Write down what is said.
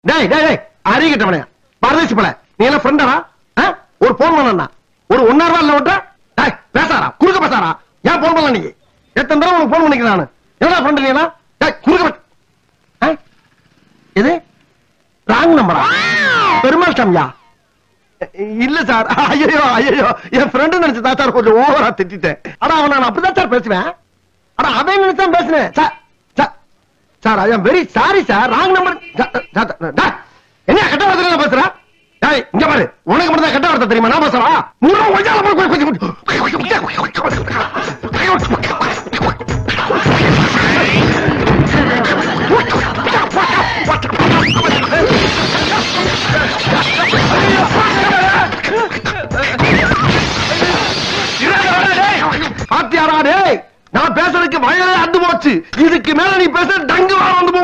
டேய் டேய் டேய் அறிகிட்டவனே பரதேசி பல நீ எல்லாம் ஃப்ரெண்டா ஒரு போன் பண்ணா ஒரு ஒன்னா ரூபா இல்ல விட்டா டேய் பேசாரா குறுக்க பேசாரா ஏன் போன் பண்ணல நீ எத்தனை தடவை உனக்கு போன் பண்ணிக்கிறேன் நானு என்னடா ஃப்ரெண்ட் நீ எல்லாம் டேய் குறுக்க பே- ஆ? எது ராங் நம்பரா பெருமாள் சாமியா இல்ல சார் ஐயோ ஐயோ என் ஃப்ரெண்டு நினைச்சு தான் சார் கொஞ்சம் ஓவரா திட்டிட்டேன் ஆனா அவன் நான் அப்படிதான் சார் பேசுவேன் ஆனா அவன் நினைச்சு தான் பேசுனேன் sir sir sir I am very sorry sir wrong number என்ன கெட்ட வார்த்தை பேசுற டேய் இங்க பாரு உனக்கு மட்டும் தான் கெட்ட வார்த்தை தெரியுமா நான் பேசுறா முறை ஒஞ்சால போய் கொஞ்சம் பாத்தியாரா டேய் நான் பேசுறதுக்கு வயலே அந்து போச்சு இதுக்கு மேல நீ பேசுற டங்கு வர வந்து